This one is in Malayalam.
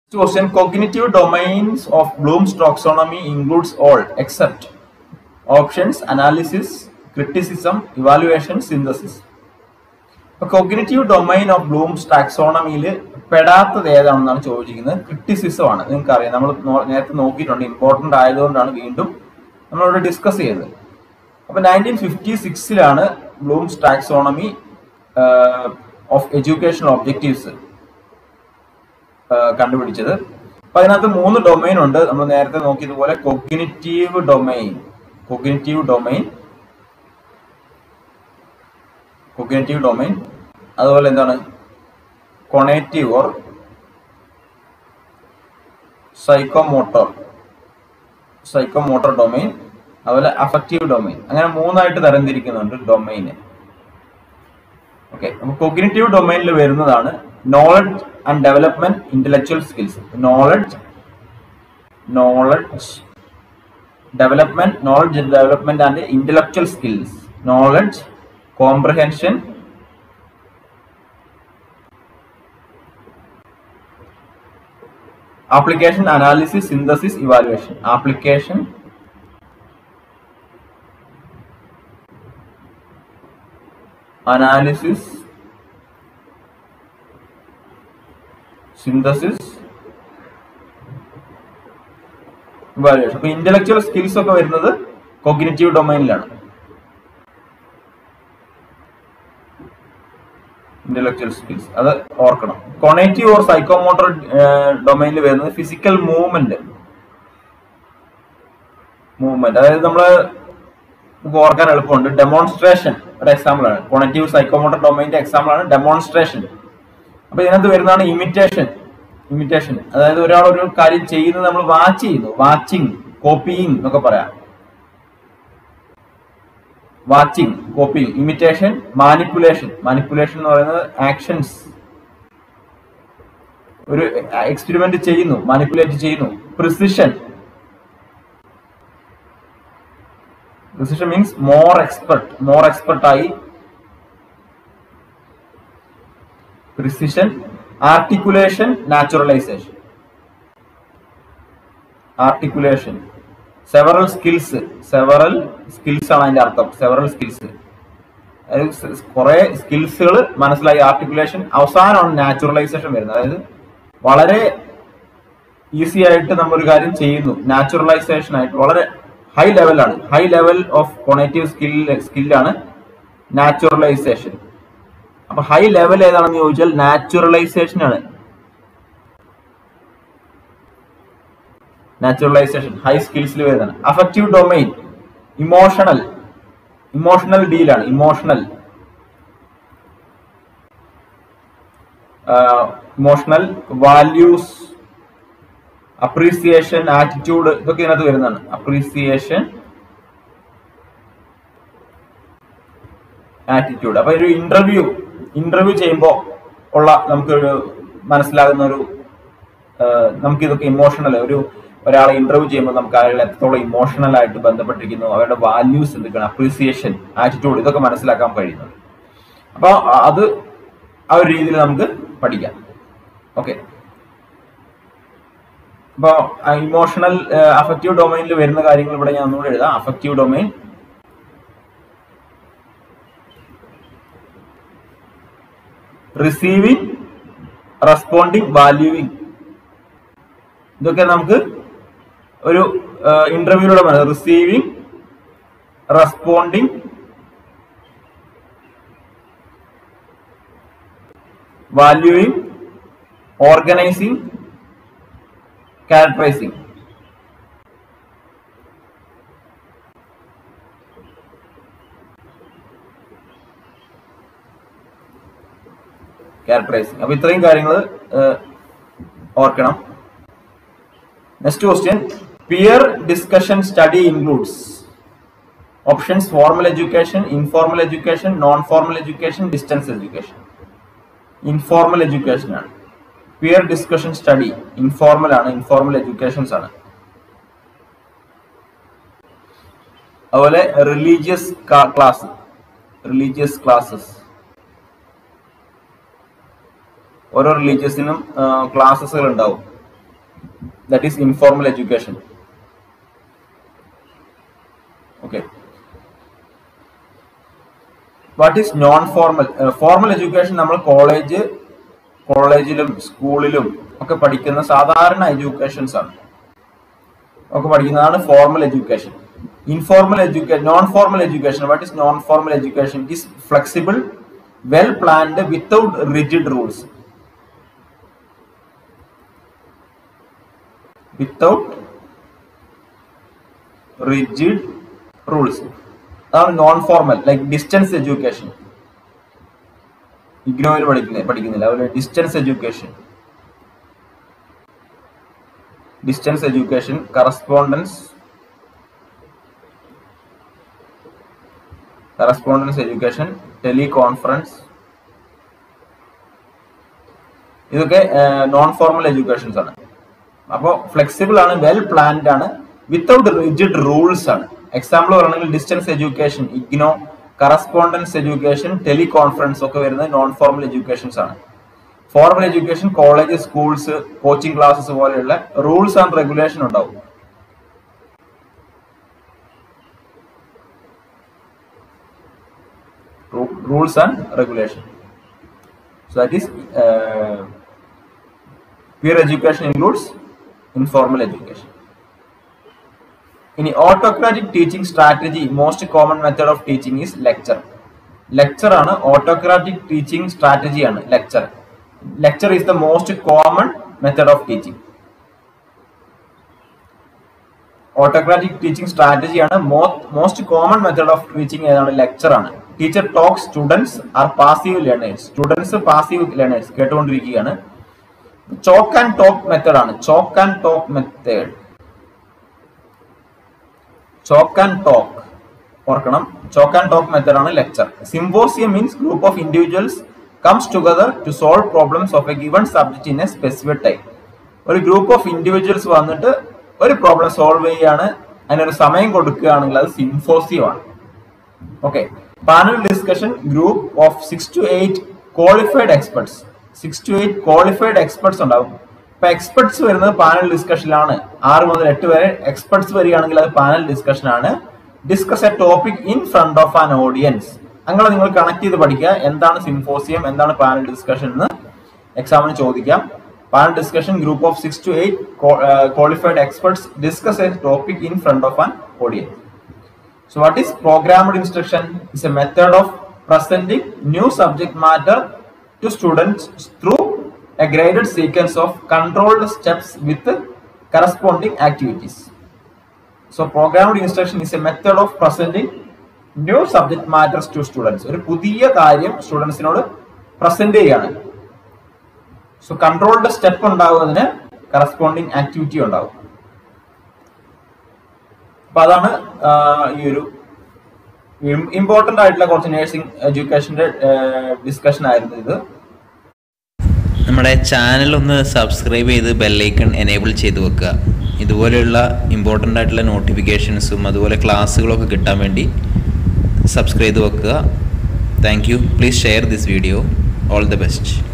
question cognitive domains of Bloom's taxonomy includes all except options, analysis, criticism, evaluation, synthesis. അപ്പൊ കോഗ്നിറ്റീവ് ഡൊമൈൻ ഓഫ് ബ്ലൂംസ് ടാക്സോണമിയിൽ പെടാത്തത് ഏതാണെന്നാണ് ചോദിച്ചിരിക്കുന്നത് ക്രിറ്റിസിസം ആണ് നിങ്ങൾക്ക് അറിയാം നമ്മൾ നേരത്തെ നോക്കിയിട്ടുണ്ട് ഇമ്പോർട്ടന്റ് ആയതുകൊണ്ടാണ് വീണ്ടും നമ്മളിവിടെ ഡിസ്കസ് ചെയ്തത് അപ്പൊ നയൻറ്റീൻ ഫിഫ്റ്റി സിക്സിലാണ് Bloom's taxonomy of educational objectives കണ്ടുപിടിച്ചത് അപ്പൊ അതിനകത്ത് മൂന്ന് ഡൊമൈൻ ഉണ്ട് നമ്മൾ നേരത്തെ നോക്കിയതുപോലെ cognitive domain cognitive domain cognitive domain അതുപോലെ എന്താണ് conative or psychomotor psychomotor domain അതുപോലെ അഫക്റ്റീവ് ഡൊമൈൻ അങ്ങനെ മൂന്നായിട്ട് തരംതിരിക്കുന്നുണ്ട് ഡൊമൈന് ഓക്കെ അപ്പൊ കൊഗ്നേറ്റീവ് ഡൊമൈനിൽ വരുന്നതാണ് knowledge and development intellectual skills knowledge knowledge development knowledge development and intellectual skills knowledge comprehension application analysis synthesis evaluation application analysis synthesis evaluation അപ്പൊ ഇന്റലക്ച്വൽ സ്കിൽസ് ഒക്കെ വരുന്നത് കോഗ്നേറ്റീവ് ഡൊമൈനിലാണ് ഇന്റലക്ച്വൽ സ്കിൽസ് അത് ഓർക്കണം കൊണേറ്റീവ് ഓർ സൈക്കോമോട്ടർ ഡൊമൈനിൽ വരുന്നത് ഫിസിക്കൽ മൂവ്മെന്റ് മൂവ്മെന്റ് അതായത് നമ്മള് നമുക്ക് ഓർക്കാൻ എളുപ്പമുണ്ട് ഡെമോൺസ്ട്രേഷൻ ഒരു എക്സാമ്പിൾ ആണ് കൊണേറ്റീവ് സൈക്കോമോട്ടർ ഡൊമൈനിന്റെ എക്സാമ്പിൾ ആണ് ഡെമോൺസ്ട്രേഷൻ അപ്പൊ ഇതിനകത്ത് വരുന്നതാണ് ഇമിറ്റേഷൻ ഇമിറ്റേഷൻ അതായത് ഒരാൾ ഒരു കാര്യം ചെയ്യുന്നത് നമ്മൾ വാച്ച് ചെയ്യുന്നു വാച്ചിങ് കോപ്പിയിങ് എന്നൊക്കെ പറയാം watching copying imitation manipulation manipulation എന്ന് പറയുന്നത് ആക്ഷൻസ് ഒരു എക്സ്പെരിമെന്റ് ചെയ്യുന്നു മാനിപ്പുലേറ്റ് ചെയ്യുന്നു precision precision means more expert more expert ആയി precision articulation naturalisation articulation several skills several skills ആണ് അതിന്റെ അർത്ഥം സെവറൽ സ്കിൽസ് അതായത് കുറെ സ്കിൽസുകൾ മനസ്സിലായി ആർട്ടിക്കുലേഷൻ അവസാനമാണ് നാച്ചുറലൈസേഷൻ വരുന്നത് അതായത് വളരെ ഈസി ആയിട്ട് നമ്മൾ ഒരു കാര്യം ചെയ്യുന്നു നാച്ചുറലൈസേഷൻ ആയിട്ട് വളരെ ഹൈ ലെവലാണ് high level of conative skill സ്കില്ലാണ് നാച്ചുറലൈസേഷൻ അപ്പൊ ഹൈ ലെവൽ ഏതാണെന്ന് ചോദിച്ചാൽ നാച്ചുറലൈസേഷൻ ആണ് നാച്ചുറലൈസേഷൻ ഹൈ സ്കിൽസിൽ വരുന്നതാണ് അഫക്റ്റീവ് ഡൊമൈൻ ഇമോഷണൽ ഇമോഷണൽ ഡീലാണ് emotional emotional values appreciation attitude ഇതൊക്കെ ഇതിനകത്ത് വരുന്നതാണ് അപ്രീസിയേഷൻ ആറ്റിറ്റ്യൂഡ് അപ്പൊ ഒരു ഇന്റർവ്യൂ ഇന്റർവ്യൂ ചെയ്യുമ്പോൾ ഉള്ള നമുക്കൊരു മനസ്സിലാകുന്ന ഒരു നമുക്ക് ഇതൊക്കെ ഇമോഷണൽ ഒരു ഒരാളെ ഇന്റർവ്യൂ ചെയ്യുമ്പോൾ നമുക്ക് അയാൾ എത്രത്തോളം ഇമോഷണൽ ആയിട്ട് ബന്ധപ്പെട്ടിരിക്കുന്നു അവരുടെ വാല്യൂസ് എന്തൊക്കെയാണ് അപ്രീസിയേഷൻ ആറ്റിറ്റ്യൂഡ് ഇതൊക്കെ മനസ്സിലാക്കാൻ കഴിയുന്നത് അപ്പോൾ അത് ആ ഒരു രീതിയിൽ നമുക്ക് പഠിക്കാം ഓക്കെ അപ്പോൾ ഇമോഷണൽ അഫക്റ്റീവ് ഡൊമൈനിൽ വരുന്ന കാര്യങ്ങൾ ഇവിടെ ഞാൻ ഒന്നുകൂടെ എഴുതാം affective domain receiving responding valuing ഇതൊക്കെ നമുക്ക് ഒരു ഇന്റർവ്യൂയിലൂടെ പറയാം receiving responding valuing organising characterising characterising അപ്പൊ ഇത്രയും കാര്യങ്ങൾ ഓർക്കണം next question peer discussion study includes options formal education informal education non formal education distance education informal education ആണ് പിയർ ഡിസ്കഷൻ സ്റ്റഡി ഇൻഫോർമൽ ആണ് ഇൻഫോർമൽ എഡ്യൂക്കേഷൻസ് ആണ് അതുപോലെ റിലീജിയസ് ക്ലാസ് റിലീജിയസ് ക്ലാസ്സസ് ഓരോ റിലീജിയസിനും ക്ലാസ്സസുകൾ ഉണ്ടാവും that is informal education okay what is non formal formal education നമ്മൾ കോളേജ് കോളേജിലും സ്കൂളിലും ഒക്കെ പഠിക്കുന്ന സാധാരണ എഡ്യൂക്കേഷൻസ് ആണ് ഒക്കെ പഠിക്കുന്നതാണ് formal education informal education non formal education what is non formal education it is flexible well planned without rigid rules without rigid rules അതാണ് non formal like distance education ഇഗ്നോയിൽ പഠിക്കുന്ന പഠിക്കുന്നില്ല അതുപോലെ distance education distance education correspondence correspondence education teleconference ഇതൊക്കെ നോൺ ഫോർമൽ എഡ്യൂക്കേഷൻസ് ആണ് അപ്പോൾ ഫ്ലെക്സിബിൾ ആണ് വെൽ പ്ലാൻഡ് ആണ് വിത്തൗട്ട് റിജിഡ് റൂൾസ് ആണ് എക്സാമ്പിൾ പറയുകയാണെങ്കിൽ distance education IGNOU correspondence education teleconference ഒക്കെ വരുന്നത് നോൺ ഫോർമൽ എഡ്യൂക്കേഷൻസ് ആണ് formal education college schools coaching classes പോലെയുള്ള റൂൾസ് ആൻഡ് റെഗുലേഷൻ ഉണ്ടാവും rules and regulation. So that is uh, peer education includes informal education. ഇനി autocratic teaching strategy most common method of teaching is lecture lecture ആണ് ഓട്ടോക്രാറ്റിക് ടീച്ചിങ് സ്ട്രാറ്റജി ആണ് lecture lecture is the most common method of teaching autocratic teaching strategy ആണ് most common method of teaching ഏതാണ് ലെക്ചർ ആണ് teacher talk students are passive learners students passive learners കേട്ടുകൊണ്ടിരിക്കുകയാണ് ചോക്ക് ആൻഡ് ടോക്ക് മെത്തേഡ് ആണ് chalk and talk method chalk and talk ഓർക്കണം ചോക്ക് ആൻഡ് ടോക്ക് മെത്തേഡ് ആണ് lecture symposium means group of individuals comes together to solve problems of a given subject in a specific time ഒരു ഗ്രൂപ്പ് ഓഫ് ഇൻഡിവിജ്വൽസ് വന്നിട്ട് ഒരു പ്രോബ്ലം സോൾവ് ചെയ്യുകയാണ് അതിനൊരു സമയം കൊടുക്കുകയാണെങ്കിൽ അത് സിംഫോസിയം ആണ് okay panel discussion group of six to eight qualified experts six to eight qualified experts ഉണ്ടാവും ഇപ്പൊ എക്സ്പെർട്സ് വരുന്നത് പാനൽ ഡിസ്കഷനിലാണ് ആറ് മുതൽ എട്ട് വരെ എക്സ്പെർട്സ് വരികയാണെങ്കിൽ അത് പാനൽ ഡിസ്കഷൻ ആണ് discuss a topic in front of an audience അങ്ങനെ നിങ്ങൾ കണക്ട് ചെയ്ത് പഠിക്കുക എന്താണ് സിംഫോസിയം എന്താണ് പാനൽ ഡിസ്കഷൻ എന്ന് എക്സാമിന് ചോദിക്കാം panel discussion group of six to eight qualified experts discuss a topic in front of an audience So what is programmed instruction? Is a method of presenting new subject matter to students through a graded sequence of controlled steps with corresponding activities. So programmed instruction is a method of presenting new subject matters to students. ഒരു പുതിയ കാര്യം സ്റ്റുഡൻസിനോട് പ്രസന്റ് ചെയ്യാണ് സോ കൺട്രോൾഡ് സ്റ്റെപ്പ് ഉണ്ടാവും അതിന് കറസ്പോണ്ടിങ് ആക്ടിവിറ്റി ഉണ്ടാവും അപ്പൊ അതാണ് ഈ ഒരു ഇമ്പോർട്ടന്റ് ആയിട്ടുള്ള കുറച്ച് നേഴ്സിംഗ് എഡ്യൂക്കേഷന്റെ ഡിസ്കഷൻ ആയിരുന്നു ഇത് നമ്മുടെ ചാനൽ ഒന്ന് സബ്സ്ക്രൈബ് ചെയ്ത് ബെല്ലൈക്കൺ എനേബിൾ ചെയ്ത് വെക്കുക ഇതുപോലെയുള്ള ഇമ്പോർട്ടൻ്റ് ആയിട്ടുള്ള നോട്ടിഫിക്കേഷൻസും അതുപോലെ ക്ലാസ്സുകളൊക്കെ കിട്ടാൻ വേണ്ടി സബ്സ്ക്രൈബ് ചെയ്ത് വെക്കുക thank you please share this video all the best